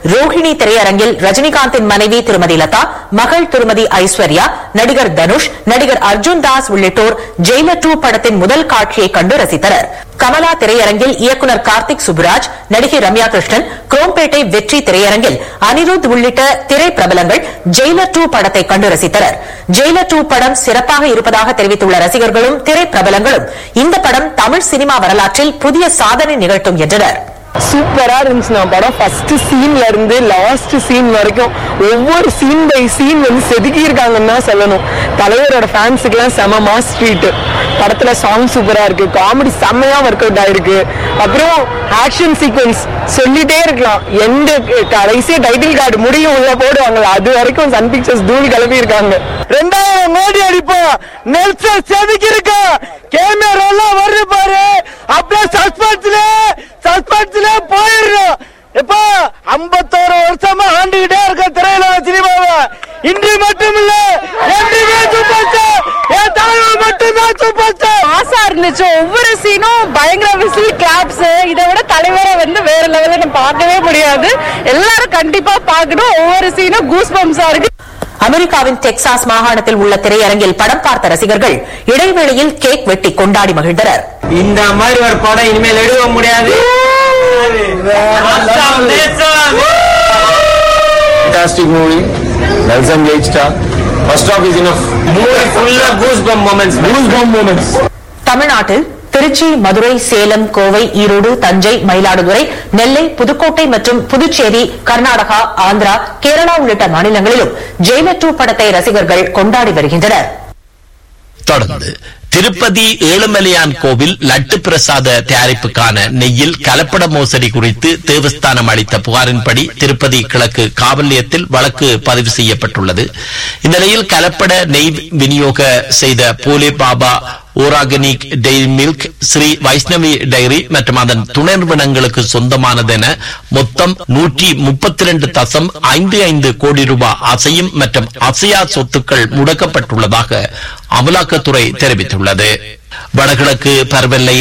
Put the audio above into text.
ரோஹிணி திரையரங்கில் ரஜினிகாந்தின் மனைவி திருமதி லதா மகள் திருமதி ஐஸ்வர்யா நடிகர் தனுஷ் நடிகர் அர்ஜுன் தாஸ் உள்ளிட்டோர் ஜெயிலர் டூ படத்தின் முதல் காட்சியை கண்டு ரசித்தனர் கமலா திரையரங்கில் இயக்குனர் கார்த்திக் சுப்புராஜ் நடிகை ரம்யா கிருஷ்ணன் குரோம்பேட்டை வெற்றி திரையரங்கில் அனிருத் உள்ளிட்ட திரை பிரபலங்கள் ஜெயிலர் டூ படத்தை கண்டு ரசித்தனர் ஜெயிலர் டூ படம் சிறப்பாக இருப்பதாக தெரிவித்துள்ள ரசிகர்களும் திரை பிரபலங்களும் இந்த படம் தமிழ் சினிமா வரலாற்றில் புதிய சாதனை நிகழ்த்தும் என்றனர் சூப்பரா இருந்துச்சு நான் படம் ஃபர்ஸ்ட் சீன்ல இருந்து லாஸ்ட் சீன் வரைக்கும் ஒவ்வொரு சீன் பை சீன் வந்து செதுக்கி இருக்காங்கன்னு தான் சொல்லணும் தலைவரோட ஃபேன்ஸுக்குலாம் செம மாஸ் ட்ரீட் படத்துல சாங் சூப்பரா இருக்கு காமெடி செம்மையா ஒர்க் அவுட் ஆயிருக்கு அப்புறம் ஆக்ஷன் சீக்வன்ஸ் சொல்லிட்டே இருக்கலாம் எந்த கடைசியா டைட்டில் கார்டு முடியும் உள்ள போடுவாங்கல்ல அது வரைக்கும் சன் பிக்சர்ஸ் தூள் கிளப்பி இருக்காங்க ரெண்டாயிரம் கோடி அடிப்போம் நெல்சன் செதுக்கி இருக்கா கேமரா எல்லாம் வருது பாரு அப்படியே சஸ்பென்ஸ்ல சஸ்பென்ஸ்ல போயிடுறோம் எப்பா ஐம்பத்தோரு வருஷமா ஆண்டுகிட்டே இருக்க திரையில சினிமாவை இன்று மட்டும் இல்ல என்றுமே சூப்பர் ஸ்டார் என் தலைவர் மட்டும்தான் சூப்பர் ஸ்டார் ஆசா இருந்துச்சு ஒவ்வொரு சீனும் பயங்கர விசில் கிளாப்ஸ் இதை விட தலைவரை வந்து வேற லெவல்ல நம்ம பார்க்கவே முடியாது எல்லாரும் கண்டிப்பா பார்க்கணும் ஒவ்வொரு சீனும் கூஸ் பம்ஸா இருக்கு அமெரிக்காவின் டெக்சாஸ் மாகாணத்தில் உள்ள திரையரங்கில் படம் பார்த்த ரசிகர்கள் இடைவேளையில் கேக் வெட்டி கொண்டாடி மகிழ்ந்தனர் இந்த மாதிரி ஒரு படம் இனிமேல் எடுக்க முடியாது fantastic movie. Nelson Gage star. First off is enough. Movie ஃபுல்லா goosebump moments Goosebump moments. தமிழ்நாட்டில் திருச்சி மதுரை சேலம் கோவை ஈரோடு தஞ்சை மயிலாடுதுறை நெல்லை புதுக்கோட்டை மற்றும் புதுச்சேரி கர்நாடகா ஆந்திரா கேரளா உள்ளிட்ட மாநிலங்களிலும் ஜெயிலர் டூ படத்தை ரசிகர்கள் கொண்டாடி வருகின்றனர் தொடர்ந்து திருப்பதி ஏழுமலையான் கோவில் லட்டு பிரசாத தயாரிப்புக்கான நெய்யில் கலப்பட மோசடி குறித்து தேவஸ்தானம் அளித்த புகாரின்படி திருப்பதி கிழக்கு காவல் நிலையத்தில் வழக்கு பதிவு செய்யப்பட்டுள்ளது இந்நிலையில் கலப்பட நெய் விநியோக செய்த Bhole Baba organic dairy milk Sri Vaishnavi dairy மற்றும் அதன் துணை நிறுவனங்களுக்கு சொந்தமானதென மொத்தம் நூற்றி முப்பத்தி ரெண்டு தசம் ஐந்து ஐந்து கோடி ரூபாய் அசையும் மற்றும் அசையா சொத்துக்கள் முடக்கப்பட்டுள்ளதாக அமலாக்கத்துறை தெரிவித்துள்ளது வடகிழக்கு பருவநிலை